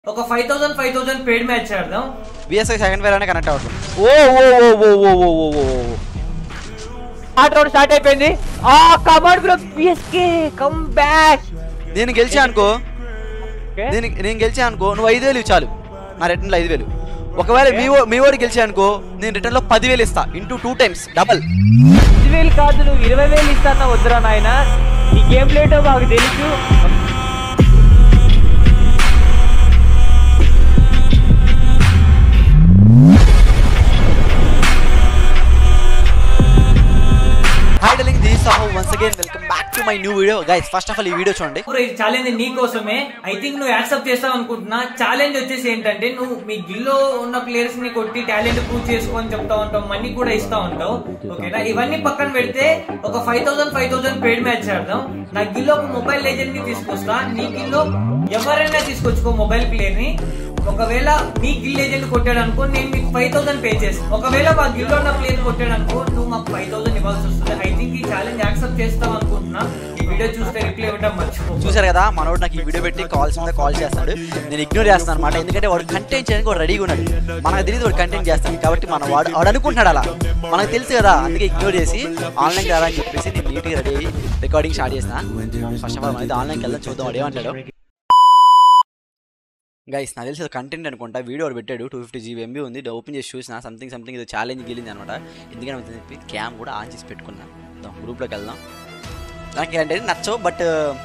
ఒక five thousand five thousand paid match ఆడదాం BSI second వేర్ అనే కనెక్ట్ అవుతుంది ఓ ఓ ఓ ఓ ఓ ఓ ఓ ఓ ఓ థర్డ్ రౌండ్ స్టార్ట్ అయిపోయింది ఆ command bro PSK come back నేను గెలిచా అనుకో నేను నేను గెలిచా అనుకో నువ్వు ఐదు వేలు ఇవ్వు చాలు నా రిటర్న్లో ఐదు వేలు ఒకవేళ మీ ఓ- మీ ఓడి గెలిచా అనుకో నేను రిటర్న్లో పదివేలు ఇస్తా ఇంటూ టూ టైమ్స్ డబల్ ఐదు వేలు కాదు నువ్వు ఇరవై వేలు ఇస్తానా వద్దురా నాయన నీ గేమ్ ప్లేటో మాకు తెలుసు hi darling this Saaho once again welcome back to my new video guys first of all ఈ వీడియో చూడండి ఈ ఛాలెంజ్ నీ కోసమే ఐ థింక్ నువ్వు యాక్సెప్ట్ చేస్తావు అనుకుంటున్నా ఛాలెంజ్ వచ్చేసి ఏంటంటే నువ్వు మీ గిల్లో ఉన్న ప్లేయర్స్ ని కొట్టి టాలెంట్ ప్రూవ్ చేసుకో అని చెప్తా ఉంటావు మనీ కూడా ఇస్తా ఉంటావు ఓకేనా ఇవన్నీ పక్కన పెడితే ఒక five thousand five thousand paid match ఆడదాం నా గిల్లో ఒక మొబైల్ లెజెండ్ ని తీసుకొస్తా నీ గిల్లో ఎవరైనా తీసుకొచ్చుకో మొబైల్ ప్లేయర్ ని ఒకవేళ మీ గిల్ ఏజెంట్ కొట్టాడు అనుకో నేను మీకు ఫైవ్ థౌసండ్ పే చేస్తాను ఒకవేళ మా గిల్ ఉన్న ప్లేయర్ కొట్టాడు అనుకో నువ్వు మాకు ఫైవ్ థౌసండ్ ఇవ్వాల్సి వస్తుంది ఐ థింక్ ఈ ఛాలెంజ్ యాక్సెప్ట్ చేస్తాం అనుకుంటున్నా ఈ వీడియో చూస్తే రిప్లై ఇవ్వడం మర్చిపో చూసారు కదా మనోడు నాకు ఈ వీడియో పెట్టి కాల్స్ మీద కాల్ చేస్తాడు నేను ఇగ్నోర్ చేస్తాను అనమాట ఎందుకంటే వాడు కంటెంట్ చేయడానికి వాడు రెడీగా ఉన్నాడు మనకు తెలియదు వాడు కంటెంట్ చేస్తాడు కాబట్టి మన వాడు వాడు అనుకుంటున్నాడు అలా మనకు తెలుసు కదా అందుకే ఇగ్నోర్ చేసి ఆన్లైన్ రారా అని చెప్పేసి నేను నీట్గా రెడీ అయ్యి రికార్డింగ్ స్టార్ట్ చేసిన ఫస్ట్ ఆఫ్ ఆల్ అయితే ఆన్లైన్కి వెళ్దాం చూద్దాం వాడు ఏమంటాడు గైస్ నాకు తెలిసి కంటెంట్ అనుకుంటా వీడియో వాడు పెట్టాడు టూ ఫిఫ్టీ జీబీ ఎంబీ ఉంది ఓపెన్ చేసి చూసిన సంథింగ్ సంథింగ్ ఇది ఛాలెంజ్ గెలింది అనమాట ఎందుకంటే అని చెప్పి క్యామ్ కూడా ఆన్ చేసి పెట్టుకున్నా గ్రూప్లోకి వెళ్దాం నాకు ఇలాంటి నచ్చవు బట్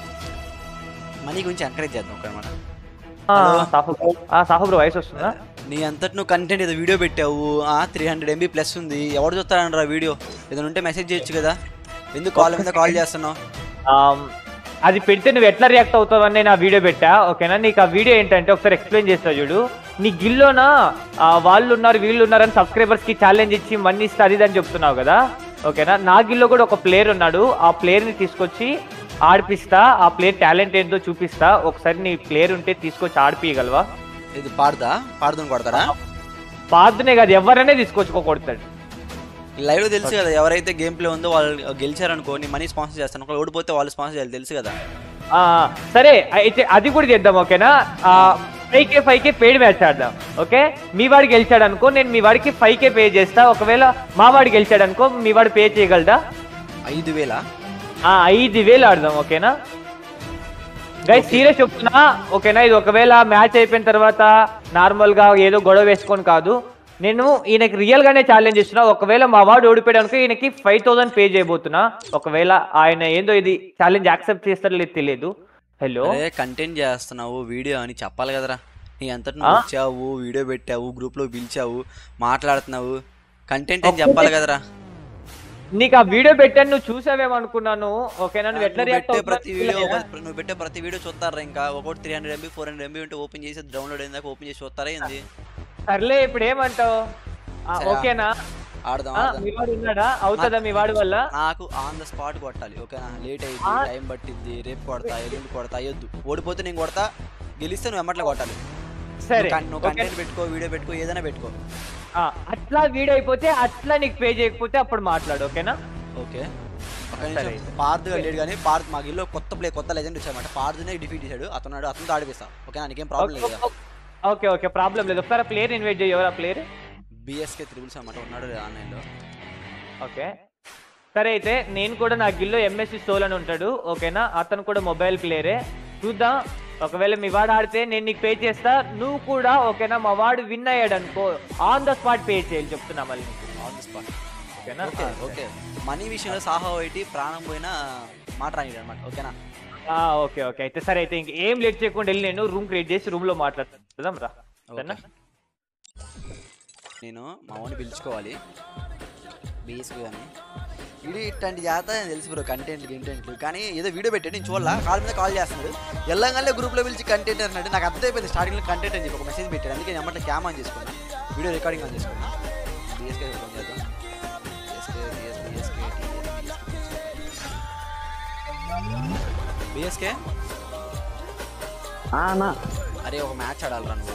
మనీ గురించి ఎంకరేజ్ చేద్దాం ఒకనమాట సాఫు బ్రో ఆ సాఫు బ్రో వాయిస్ వస్తుందా నీ అంతటి నువ్వు కంటెంట్ ఏదో వీడియో పెట్టావు త్రీ హండ్రెడ్ ఎంబీ ప్లస్ ఉంది ఎవరు చూస్తారంటారా వీడియో ఏదైనా ఉంటే మెసేజ్ చేయొచ్చు కదా ఎందుకు కాల్ మీద కాల్ చేస్తున్నావు ఆమ్, అది పెడితే నువ్వు ఎట్లా రియాక్ట్ అవుతావు అని నేను ఆ వీడియో పెట్టా ఓకేనా నీకు ఆ వీడియో ఏంటంటే ఒకసారి ఎక్స్ప్లెయిన్ చేస్తా చూడు నీ గిల్లోనా ఆ, వాళ్ళు ఉన్నారు వీళ్ళు ఉన్నారని సబ్స్క్రైబర్స్ కి ఛాలెంజ్ ఇచ్చి మనీ ఇస్తే అది ఇది అని చెప్తున్నావు కదా ఓకేనా నా గిల్లో కూడా ఒక ప్లేయర్ ఉన్నాడు ఆ ప్లేయర్ ని తీసుకొచ్చి ఆడిపిస్తా ఆ ప్లేయర్ టాలెంట్ ఏంటో చూపిస్తా ఒకసారి నీ ప్లేయర్ ఉంటే తీసుకొచ్చి ఆడిపియగలవా ఇది పాడదా పాడుదని కొడతారా పాదునే కాదు ఎవరైనా తీసుకొచ్చుకోకూడతాడు లైవ్ లో తెలుసు కదా ఎవరైతే గేమ్ ప్లే ఉందో వాళ్ళు గెలిచారనుకో నీ మనీ స్పాన్సర్ చేస్తాను ఒకవేళ ఓడిపోతే వాళ్ళు స్పాన్సర్ చేయాలి తెలుసు కదా ఆ, సరే అయితే అది కూడా చేద్దాం ఓకేనా five K five K paid match ఆడదాం ఓకే మీ వాడు గెలిచాడు అనుకో నేను మీ వాడికి ఫైవ్ కే పే చేస్తా ఒకవేళ మా వాడు గెలిచాడు అనుకో మీ వాడు పే చేయగలదా ఐదు వేల ఆ, ఐదు వేలు ఆడదాం ఓకేనా గైస్ సీరియస్ చెప్తున్నా ఓకేనా ఇది ఒకవేళ మ్యాచ్ అయిపోయిన తర్వాత నార్మల్ గా ఏదో గొడవ వేసుకొని కాదు నేను ఈయనకి రియల్ గానే ఛాలెంజ్ ఇస్తున్నా ఒకవేళ మా వాడు ఓడిపోయాడు అనుకో ఈయనకి ఫైవ్ థౌసండ్ పే చేయబోతున్నా ఒకవేళ ఆయన ఏందో ఇది ఛాలెంజ్ యాక్సెప్ట్ చేస్తారో లేదు తెలియదు హలో అరే కంటెంట్ చేస్తున్నావు వీడియో అని చెప్పాలి కదరా నీ అంతటి నువ్వు ఆ? వచ్చావు వీడియో పెట్టావు గ్రూప్ లో పిలిచావు మాట్లాడుతున్నావు కంటెంట్ అని చెప్పాలి కదరా నీకు ఆ వీడియో పెట్టాను నువ్వు చూసావేమనుకున్నాను ఓకేనా నువ్వు ఎట్లా నువ్వు రియాక్ట్ పెట్టే ప్రతి వీడియో అవుతున్నావు నువ్వు పెట్టే ప్రతి వీడియో చూస్తారా ఇంకా ఒకటి three hundred MB four hundred MB ఉంటే ఓపెన్ చేసి డౌన్లోడ్ అయిందాక ఓపెన్ చేసి చూస్తారా ఏంది సర్లే ఇప్పుడు ఏమంటావు ఆ, సరే. ఓకేనా ఆడదాం ఆ, ఆడదాం మీ వాడు ఉన్నాడా అవుతుందా మీ వాడి వల్ల నాకు ఆన్ ద స్పాట్ కొట్టాలి ఓకేనా లేట్ అయింది ఆ. టైం పట్టింది రేపు కొడతా ఎల్లుండి కొడతా అయ్యొద్దు ఓడిపోతే నేను కొడతా గెలిస్తే నువ్వు ఎమ్మట్లో కొట్టాలి సరే నువ్వు కన్- నువ్వు ఓకే. కంటెంట్ పెట్టుకో వీడియో పెట్టుకో ఏదైనా పెట్టుకో ఆ, అట్లా వీడియో అయిపోతే అట్లా నీకు పే చేయకపోతే అప్పుడు మాట్లాడు ఓకేనా ఓకే ఒక సరే. నిమిషం పార్త్ లేడు కానీ పార్త్ మా గిల్లో కొత్త ప్లే కొత్త లెజెండ్ వచ్చారన్నమాట పార్త్నే డిఫీట్ చేశాడు అతను అతను ఆడిపిస్తా ఓకేనా నీకేం ప్రాబ్లం లేదు కదా ఓకే ఓకే ప్రాబ్లం లేదు ఒకసారి ప్లేయర్ ఇన్వైట్ చేయ ఎవరు ఆ ప్లేయర్ బిఎస్కే త్రిబుల్స్ అన్నమాట ఉన్నాడు ఆన్లైన్లో ఓకే సరే అయితే నేను కూడా నా గిల్లో ఎంఎస్సి సోల్ అని ఉంటాడు ఓకేనా అతను కూడా మొబైల్ ప్లేయరే చూద్దాం ఒకవేళ మీ వాడు ఆడితే నేను నీకు పే చేస్తా నువ్వు కూడా ఓకేనా మా వాడు విన్ అయ్యాడు అనుకో ఆన్ ద స్పాట్ పే చేయాలి చెప్తున్నా మళ్ళీ ఆన్ ది స్పాట్ ఓకేనా ఓకే ఓకే మనీ విషయంలో సాహా ఒకటి ప్రాణం పోయినా మాట రానిడు అనమాట ఓకేనా ఆ, ఓకే ఓకే అయితే సరే అయితే ఇంక ఏం లేట్ చేయకుండా వెళ్ళి నేను రూమ్ క్రియేట్ చేసి రూమ్ లో మాట్లాడతాం రా సరేనా నేను మా వాడిని పిలుచుకోవాలి బీఎస్పీ కానీ ఇది ఇట్లాంటి జాత తెలుసు బ్రో కంటెంట్లు కంటెంట్లు కానీ ఏదో వీడియో పెట్టాడు నేను చూడాల కాల్ మీద కాల్ చేస్తున్నాడు వెళ్ళంగానే గ్రూప్లో పిలిచి కంటెంట్ అన్నాడు నాకు అర్థమైపోయింది స్టార్టింగ్లో కంటెంట్ అని చెప్పి ఒక మెసేజ్ పెట్టాడు అందుకే నేను అమ్మట్లో క్యామ్ ఆన్ చేసుకున్నా వీడియో రికార్డింగ్ ఆన్ చేసుకున్నా బీఎస్కే ఫోన్ చేద్దాం బీఎస్కే బీఎస్ బీఎస్కే బీఎస్కే అరే ఒక మ్యాచ్ ఆడాలరా నువ్వు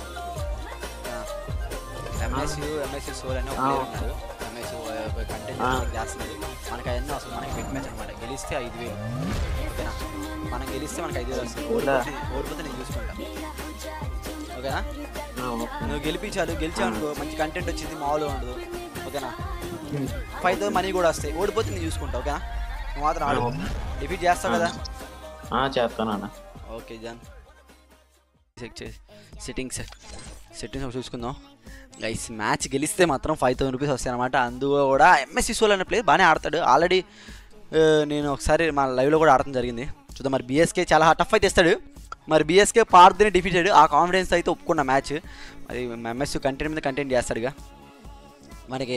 ఎంఎస్యూ ఎంఎస్యూ సోల్ అని ఒక ప్లేయర్ ఉన్నాడు ఎంఎస్యూ కంటెంట్ చేస్తున్నాడు మనకి అవన్నీ అసలు మనకి బిగ్ మ్యాచ్ అనమాట గెలిస్తే ఐదు వేలు ఓకేనా మనం గెలిస్తే మనకి ఐదు వేలు వస్తుంది ఓడిపోతే ఓడిపోతే నేను చూసుకుంటా ఓకేనా నువ్వు గెలిపించాలి గెలిచావు మంచి కంటెంట్ వచ్చింది మామూలుగా ఉండదు ఓకేనా ఫైవ్ థౌసండ్ మనీ కూడా వస్తాయి ఓడిపోతే నేను చూసుకుంటా ఓకేనా నువ్వు మాత్రం ఆడు డిఫీట్ చేస్తావు కదా చేస్తానన్న ఓకే జాన్ చెక్ చేసి సెట్టింగ్స్ సెట్టింగ్స్ ఒకటి చూసుకుందాం గైస్ మ్యాచ్ గెలిస్తే మాత్రం ఫైవ్ థౌసండ్ రూపీస్ వస్తాయి అనమాట అందులో కూడా ఎంఎస్సి సోల్ అనే ప్లేయర్ బాగానే ఆడతాడు ఆల్రెడీ నేను ఒకసారి మా లైవ్లో కూడా ఆడటం జరిగింది చూద్దాం మరి బీఎస్కే చాలా టఫ్ అయితే ఇస్తాడు మరి బీఎస్కే పార్దని డిఫీట్ చేయడు ఆ కాన్ఫిడెన్స్ అయితే ఒప్పుకున్న మ్యాచ్ మరి ఎంఎస్సి కంటెంట్ మీద కంటెంట్ చేస్తాడుగా మనకి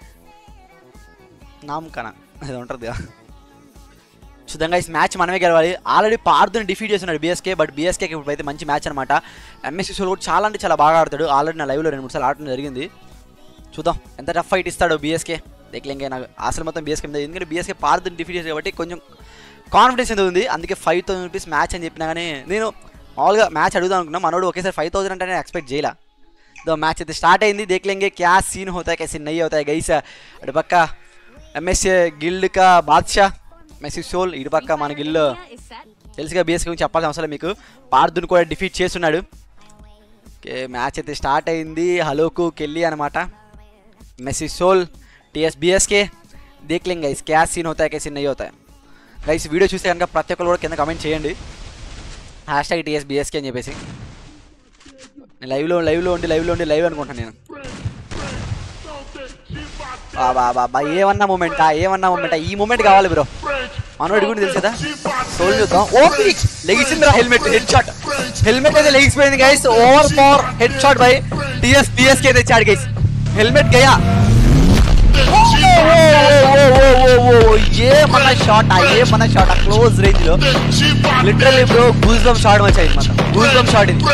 నామకన అది ఉంటుంది కదా చూద్దాం గైస్ మ్యాచ్ మనమే గెలవాలి ఆల్రెడీ పార్దుని డిఫీట్ చేస్తున్నాడు బీఎస్కే బట్ బీఎస్కే ఇప్పుడు అయితే మంచి మ్యాచ్ అనమాట ఎంఎస్సీ సోల్ కూడా చాలా అంటే చాలా బాగా ఆడతాడు ఆల్రెడీ నా లైవ్లో రెండు మూడు సార్లు ఆడటం జరిగింది చూద్దాం ఎంత టఫ్ ఫైట్ ఇస్తాడో బీఎస్కే దేఖలేంగే నాకు అసలు మొత్తం బీఎస్కే మీద ఎందుకంటే బీఎస్కే పార్దుని డిఫీట్ చేసి కాబట్టి కొంచెం కాన్ఫిడెన్స్ ఎంత ఉంది అందుకే ఫైవ్ థౌసండ్ రూపీస్ మ్యాచ్ అని చెప్పినా కానీ నేను మామూలుగా మ్యాచ్ అడుగుదాం అనుకున్నా మనోడు ఒకేసారి ఫైవ్ థౌసండ్ అంటే నేను ఎక్స్పెక్ట్ చేయలే దో మ్యాచ్ అయితే స్టార్ట్ అయింది దేఖలేంగే క్యా సీన్ హోతాయి कैसे नहीं होता है गैस అటు పక్క ఎంఎస్ఏ గిల్డ్ కా బాద్షా మెస్సీ సోల్ ఇటు పక్క మన గిల్లు తెలుసుగా బీఎస్ గురించి చెప్పాల్సిన అవసరం లేదు మీకు పార్దుని కూడా డిఫీట్ చేస్తున్నాడు ఓకే మ్యాచ్ అయితే స్టార్ట్ అయింది హలోకు కెళ్ళి అనమాట మెస్సీ సోల్ టీఎస్ బీఎస్కే దేఖ్లేం గైస్ క్యా సీన్ అవుతాయి కే సీన్ అయ్యి అవుతాయి గైస్ వీడియో చూస్తే కనుక ప్రతి ఒక్కరు కూడా కింద కమెంట్ చేయండి హ్యాష్ ట్యాగ్ టీఎస్ బీఎస్కే అని చెప్పేసి నేను లైవ్లో లైవ్లో ఉండి లైవ్లో ఉండి లైవ్ అనుకుంటాను నేను బాబా బాబా ఏమన్నా మూమెంటా ఏమన్నా మూమెంటా ఈ మూమెంట్ కావాలి బ్రో మనోడి కూడా తెలుసు కదా సోల్ చూద్దాం ఓ లెగిసిందిరా హెల్మెట్ హెడ్ షాట్ హెల్మెట్ అయితే లెగిసిపోయింది guys over power head shot by TS PS కి తెచ్చాడు గైస్ హెల్మెట్ గయా ఏమన్నా షాట్ ఏమన్నా షాట్ క్లోజ్ రేంజ్ లో literally bro goose bum shot వచ్చాయి మాత్రం గూస్ బమ్ షాట్ ఇది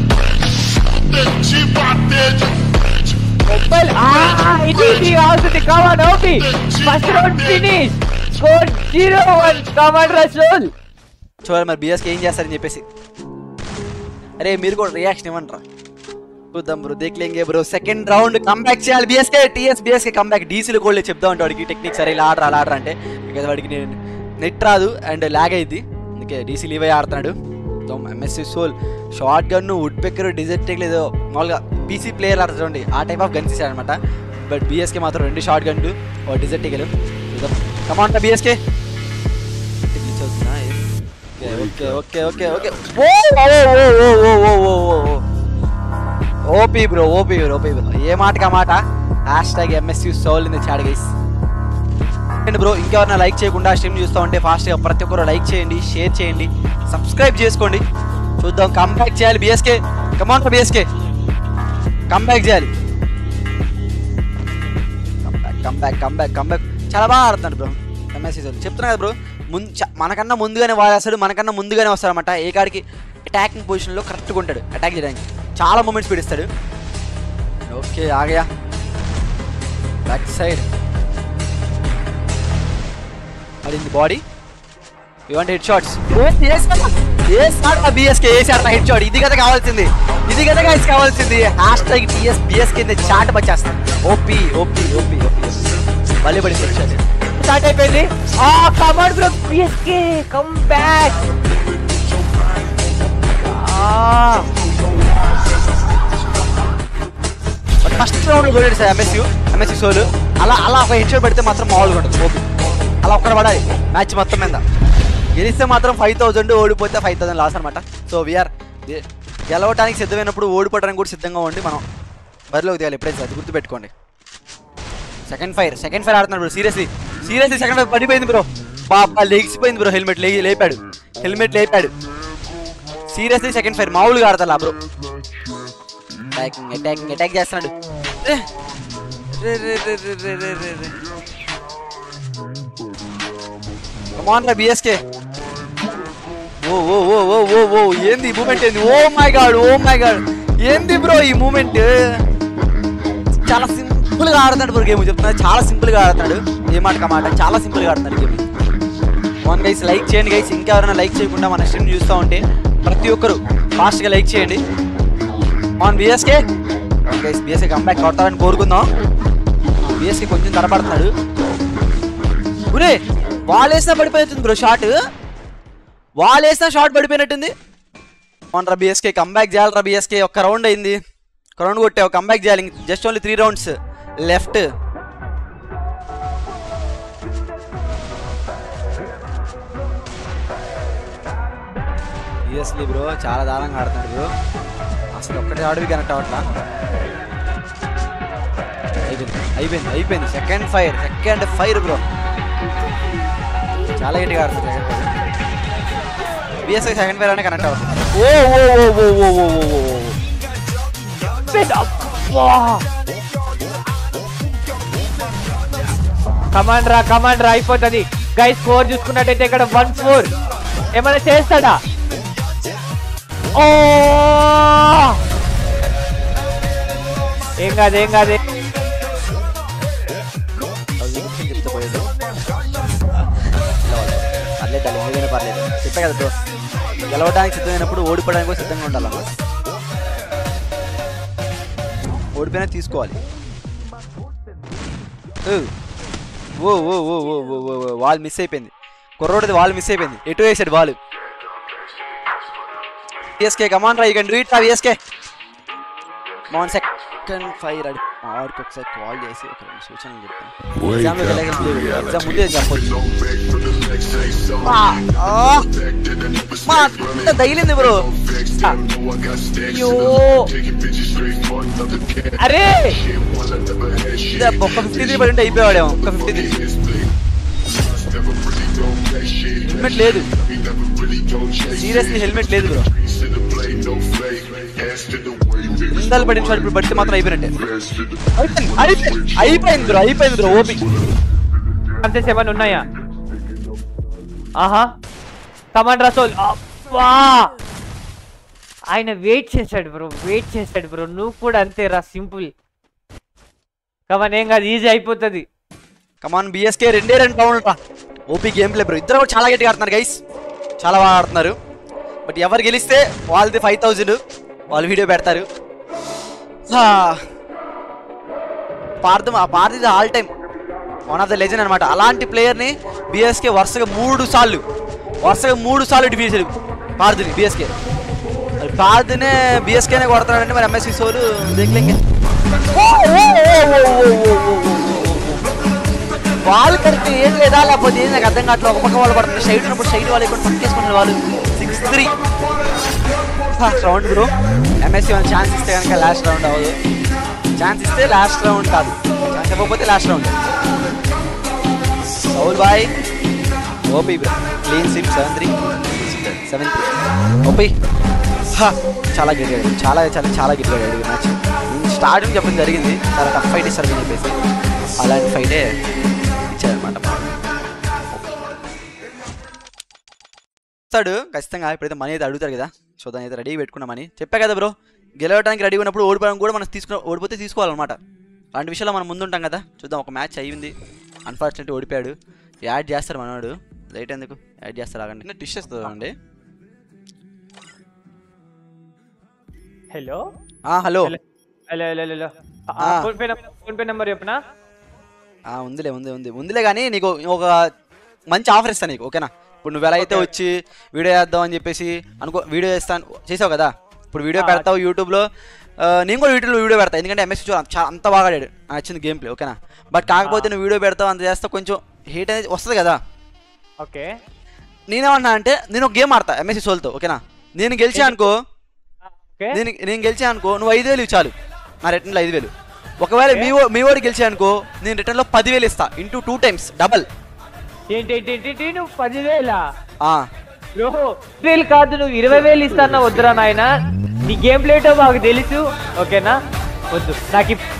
మొబైల్ ఇది ఇది అవుతుంది come on OP first round finish score zero one come on Rasool చూడాలి మరి బిఎస్కి ఏం చేస్తారని చెప్పేసి అరే మీరు కూడా రియాక్షన్ ఇవ్వండి రా చూద్దాం బ్రో దేఖ్లేంగే బ్రో సెకండ్ రౌండ్ కంబ్యాక్ చేయాలి బిఎస్కే టీఎస్ బిఎస్కే కంబ్యాక్ డీసీలు కూడా చెప్తా ఉంటాడు వాడికి టెక్నిక్ సరే ఇలా ఆడరా అలా ఆడరా అంటే బికాజ్ వాడికి నేను నెట్ రాదు అండ్ ల్యాగ్ అయింది అందుకే డీసీ లీవ్ అయ్యి ఆడుతున్నాడు MSC Soul shotgun woodpecker desert లేదో మామూలుగా పీసీ ప్లేయర్ ఆడుతుంది చూడండి ఆ టైప్ ఆఫ్ గన్స్ ఇచ్చాడనమాట బట్ బిఎస్కే మాత్రం రెండు షార్ట్ గన్లు ఓ డిజర్ట్ టికెలు చూద్దాం కమాంట BSK okay okay okay okay ఓ ఓ ఓ ఓ ఓ ఓ ఓ OP bro OP bro OP bro ఏ మాటకి ఆ మాట hashtag MSU Soul in the chat guys and bro ఇంకెవరైనా లైక్ చేయకుండా స్ట్రీమ్ చూస్తూ ఉంటే ఫాస్ట్గా ప్రతి ఒక్కరు లైక్ చేయండి షేర్ చేయండి సబ్స్క్రైబ్ చేసుకోండి చూద్దాం కంబ్యాక్ చేయాలి బిఎస్కే కమాన్ బిఎస్కే కంబ్యాక్ చేయాలి కంబ్యాక్ కంబ్యాక్ కంబ్యాక్ కంబ్యాక్ చాలా బాగా ఆడుతున్నాడు బ్రో ఎంఎస్సీ సోల్ చెప్తున్నా కదా బ్రో ముందు చ- మనకన్నా ముందుగానే వాడేస్తాడు మనకన్నా ముందుగానే వస్తాడనమాట ఏ కాడికి అటాకింగ్ పొజిషన్లో కరెక్ట్గా ఉంటాడు అటాక్ చేయడానికి చాలా మూమెంట్స్ పీడిస్తాడు ఓకే ఆగయా బ్యాక్ సైడ్ పడింది బాడీ ఇవ్వండి హెడ్ షాట్స్ బిఎస్కే వేసాడు హెడ్ షాట్ ఇది కదా కావాల్సింది ఇది కదా guys కావాల్సింది హ్యాష్ ట్యాగ్ టీఎస్ బిఎస్ కింద చాట్ వచ్చేస్తాం ఓపీ ఓపీ ఓపీ ఓపీ మళ్ళీ పడింది హెడ్ షాట్ స్టార్ట్ అయిపోయింది ఆ come on bro PSK come back but first round కొట్టాడు సార్ ఎంఎస్యూ ఎంఎస్యూ సోలు అలా అలా ఒక హెడ్ షాట్ పెడితే మాత్రం మామూలుగా ఉంటుంది ఓపీ అలా ఒక్కడ పడాలి మ్యాచ్ మొత్తం మీద గెలిస్తే మాత్రం ఫైవ్ థౌసండ్ ఓడిపోతే ఫైవ్ థౌసండ్ లాస్ అనమాట సో వీఆర్ గెలవడానికి సిద్ధమైనప్పుడు ఓడిపోవడానికి కూడా సిద్ధంగా ఉండి మనం బరిలోకి దిగాలి ఎప్పుడైతే అది గుర్తుపెట్టుకోండి సెకండ్ ఫైర్ సెకండ్ ఫైర్ ఆడుతున్నాడు bro seriously seriously second fire పడిపోయింది బ్రో బాబా లెగిసిపోయింది బ్రో హెల్మెట్ లేగి లేపాడు హెల్మెట్ లేపాడు సీరియస్లీ సెకండ్ ఫైర్ మామూలుగా ఆడతా బ్రో అటాకింగ్ అటాకింగ్ అటాక్ చేస్తున్నాడు రే. రే, రే, రే, రే, రే, రే, రే, రే. Come on రా బిఎస్కే ఓ ఓ ఓ ఓ ఓ ఓ ఏంది ఈ మూమెంట్ ఏంది oh my god oh my god ఏంది బ్రో ఈ మూమెంట్ చాలా సింపుల్ గా ఆడుతున్నాడు బ్రో గేమ్ చెప్తున్నా చాలా సింపుల్ గా ఆడుతున్నాడు ఏ మాట మాట చాలా సింపుల్ గా ఆడుతున్నాడు గేమ్ వన్ గైస్ లైక్ చేయండి గైస్ ఇంకా ఎవరైనా లైక్ చేయకుండా మన స్ట్రీమ్ చూస్తూ ఉంటే ప్రతి ఒక్కరు ఫాస్ట్ గా లైక్ చేయండి on BSK guys BSK comeback కొడతారని కోరుకుందాం బిఎస్కే కొంచెం తడబడుతున్నాడు ఒరే వాల్ వేసినా పడిపోతుంది బ్రో షాట్ వాల్ వేసినా షాట్ పడిపోయినట్టుంది మొన్న బిఎస్కే కంబ్యాక్ చేయాలరా బిఎస్కే ఒక్క రౌండ్ అయింది ఒక రౌండ్ కొట్టావు కంబ్యాక్ చేయాలి just only three rounds left seriously bro చాలా దారుణంగా ఆడుతున్నాడు బ్రో అసలు ఒక్కటి ఆడివి కనెక్ట్ అవ్వట్లా అయిపోయింది అయిపోయింది అయిపోయింది second fire second fire bro చాలా గట్టిగా ఆడుతుంది second fire BSI second fire అనే కనెక్ట్ అవుతుంది ఓ ఓ ఓ ఓ ఓ ఓ ఓ ఓ కమాండ్ రా కమాండ్ రా అయిపోతుంది గై స్కోర్ చూసుకున్నట్టయితే ఇక్కడ వన్ ఫోర్ ఏమైనా చేస్తాడా ఓ ఏం కాదు ఏం కాదు చెప్తే పోయేది పర్లేదు అది ఏదైనా పర్లేదు చెప్పే కదా బ్రో గెలవడానికి సిద్ధమైనప్పుడు ఓడిపోవడానికి కూడా సిద్ధంగా ఉండాలన్నమాట ఓడిపోయినా తీసుకోవాలి ఓ ఓ ఓ ఓ ఓ ఓ ఓ ఓ వాల్ మిస్ అయిపోయింది కుర్రోడిది వాల్ మిస్ అయిపోయింది ఎటు వేసాడు వాల్ విఎస్కే కమాన్ రా యూ కెన్ డూ ఇట్ రా విఎస్కే మోన్ సెకండ్ ఫైర్ అడి ఆడికి ఒకసారి కాల్ చేసి ఒక రెండు సూచనలు చెప్తాను ఎగ్జామ్లో వెళ్ళగలిగి ఎగ్జామ్ ముందే చెప్పొచ్చు మా ఆ, మా అంత తగిలింది బ్రో అయ్యో అరే ఒక ఫిఫ్టీ త్రీ పడి ఉంటే అయిపోయాడేమో ఒక ఫిఫ్టీ త్రీ హెల్మెట్ లేదు సీరియస్లీ హెల్మెట్ లేదు బ్రో ఇందాలు పడిన షాట్ ఇప్పుడు పడితే మాత్రం అయిపోయినట్టే అయిపోయింది అయిపోయింది అయిపోయింది బ్రో అయిపోయింది బ్రో ఓపి ఛాన్సెస్ ఏమైనా ఉన్నాయా ఆహా కమాండ్ రసోల్ అబ్బా ఆయన వెయిట్ చేశాడు బ్రో వెయిట్ చేశాడు బ్రో నువ్వు కూడా అంతే రా సింపుల్ కమన్ ఏం కాదు ఈజీ అయిపోతుంది కమాన్ బిఎస్కే రెండే రెండు టౌన్ రా ఓపీ గేమ్ ప్లే బ్రో ఇద్దరు కూడా చాలా గట్టిగా ఆడుతున్నారు గైస్ చాలా బాగా ఆడుతున్నారు బట్ ఎవరు గెలిస్తే వాళ్ళది ఫైవ్ థౌజండ్ వాళ్ళు వీడియో పెడతారు హా. పార్థం ఆ పార్థి all time one of the legend అనమాట అలాంటి ప్లేయర్ని బిఎస్కే వరుసగా మూడు సార్లు వరుసగా మూడు సార్లు డిఫీసాడు పార్థిని బిఎస్కే మరి పార్థినే బిఎస్కేనే కొడతాడంటే మరి ఎంఎస్సి సోలు దేఖలేంగే వాళ్ళు కరెక్ట్ ఏం లేదా లేకపోతే ఏం నాకు అర్థం కావట్లేదు ఒక పక్క వాళ్ళు పడుతుంది సైడ్ ఉన్నప్పుడు సైడ్ వాళ్ళు ఇక్కడ పట్టుకేసుకున్నారు వాళ్ళు six three round bro MSC వాళ్ళు ఛాన్స్ ఇస్తే కనుక లాస్ట్ రౌండ్ అవ్వదు ఛాన్స్ ఇస్తే లాస్ట్ రౌండ్ కాదు ఛాన్స్ ఇవ్వకపోతే last round Soul boy OP bro clean sweep seven three seven three OP చాలా గట్టిగా ఆడాడు. చాలా చాలా చాలా గట్టిగా ఆడాడు మ్యాచ్ స్టార్టింగ్ చెప్పడం జరిగింది చాలా టఫ్ ఫైట్ ఇస్తారు అని చెప్పేసి అలాంటి ఫైటే ఇచ్చారనమాట ఇస్తాడు ఖచ్చితంగా ఇప్పుడైతే మనీ అయితే అడుగుతారు కదా సో దాని అయితే రెడీ పెట్టుకున్నామని చెప్పా కదా బ్రో గెలవడానికి రెడీ ఉన్నప్పుడు ఓడిపోవడం కూడా మనం తీసుకున్న ఓడిపోతే తీసుకోవాలన్నమాట అలాంటి విషయాల్లో మనం ముందుంటాం కదా చూద్దాం ఒక మ్యాచ్ అయ్యింది అన్ఫార్చునేట్లీ ఓడిపోయాడు యాడ్ చేస్తారు మనవాడు లేట్ ఎందుకు యాడ్ చేస్తారు ఆగండి టిష్ ఇస్తుంది అండి hello hello hello hello hello hello ఆ. PhonePe number PhonePe number చెప్పనా ఆ, ఉందిలే ఉంది ఉంది ఉందిలే కానీ నీకు ఒక మంచి ఆఫర్ ఇస్తాను నీకు ఓకేనా ఇప్పుడు నువ్వు ఎలా అయితే Okay. వచ్చి వీడియో చేద్దాం అని చెప్పేసి అనుకో వీడియో చేస్తాను చేసావు కదా ఇప్పుడు వీడియో ఆ. పెడతావు యూట్యూబ్లో ఆ, నేను కూడా యూట్యూబ్లో వీడియో పెడతా ఎందుకంటే ఎంఎస్ చూడ చాలా అంత బాగా ఆడాడు నాకు నచ్చింది గేమ్ ప్లే ఓకేనా బట్ కాకపోతే నువ్వు వీడియో పెడతావు అంత చేస్తావు కొంచెం హీట్ అనేది వస్తుంది కదా ఓకే నేనేమన్నా అంటే నేను ఒక గేమ్ ఆడతా ఎంఎస్సి సోల్తో ఓకేనా నేను గెలిచా అనుకో ఓకే నేను నేను గెలిచా అనుకో నువ్వు ఐదు వేలు ఇవ్వు చాలు నా రిటర్న్లో ఐదు వేలు ఒకవేళ మీ ఓ- మీ వాడు గెలిచా అనుకో నేను రిటర్న్లో పదివేలు ఇస్తా ఇంటూ టూ టైమ్స్ డబల్ ఏంటి ఏంటి ఏంటి ఏంటి నువ్వు పదివేలా ఆ బ్రో వేలు కాదు నువ్వు ఇరవై వేలు ఇస్తానా వద్దురా నాయన నీ గేమ్ ప్లేటో మాకు తెలుసు ఓకేనా వద్దు నాకు ఇప్-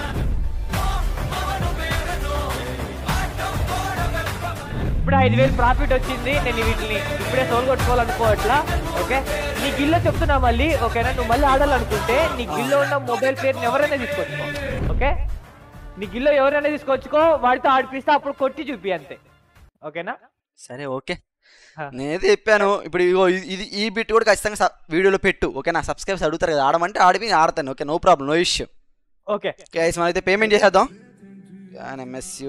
ఇప్పుడు ఐదు వేలు ప్రాఫిట్ వచ్చింది నేను వీటిని ఇప్పుడే సోల్ కొట్టుకోవాలనుకోవట్లా ఓకే నీ గిల్లో చెప్తున్నా మళ్ళీ ఓకేనా నువ్వు మళ్ళీ ఆడాలనుకుంటే నీ గిల్లో ఉన్న మొబైల్ పేరుని ఎవరైనా తీసుకొచ్చుకో ఓకే నీ గిల్లో ఎవరైనా తీసుకొచ్చుకో వాడితో ఆడిపిస్తే అప్పుడు కొట్టి చూపి అంతే ఓకేనా సరే ఓకే హా. నేనైతే చెప్పాను ఇప్పుడు ఇగో ఇది- ఇది ఈ బిట్ కూడా ఖచ్చితంగా స- వీడియోలో పెట్టు ఓకేనా సబ్స్క్రైబర్స్ అడుగుతారు కదా ఆడమంటే ఆడిపి నేను ఆడతాను okay no problem no issue okay okay అయితే మనమైతే పేమెంట్ చేసేద్దాం ఎంఎస్యు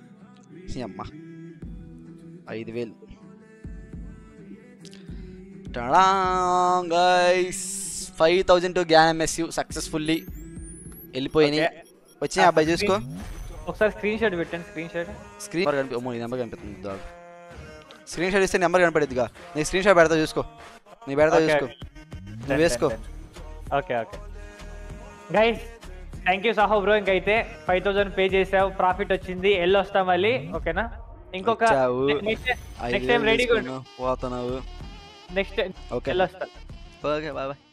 అమ్మా ఐదు వేలు గైస్ ఫైవ్ థౌజండ్ టు గ్యాన్ ఎంఎస్యు సక్సెస్ఫుల్లీ వెళ్ళిపోయినాయి Okay. వచ్చినాయి అబ్బాయి చూసుకో ఒకసారి స్క్రీన్ షాట్ పెట్టండి స్క్రీన్ షాట్ స్క్రీన్ కనిపి అమ్మో నీ నెంబర్ కనిపిస్తుంది డాగ్ స్క్రీన్ షాట్ ఇస్తే నెంబర్ కనపడిద్దిగా నీకు స్క్రీన్ షాట్ పెడతా చూసుకో నీ పెడతా Okay, చూసుకో నువ్వు వేసుకో okay okay guys thank you Saaho bro ఇంకైతే ఫైవ్ థౌసండ్ పే చేసావు ప్రాఫిట్ వచ్చింది ఎల్లు వస్తాం మళ్ళీ ఓకేనా ఇంకొక వచ్చావు. నెక్స్ట్ ఐదు నెక్స్ట్ టైం వేలు రెడీగా తీసుకున్నావు, పోతున్నావు నెక్స్ట్ ఓకే ఎల్లు వస్తా ఓకే బాయ్ బాయ్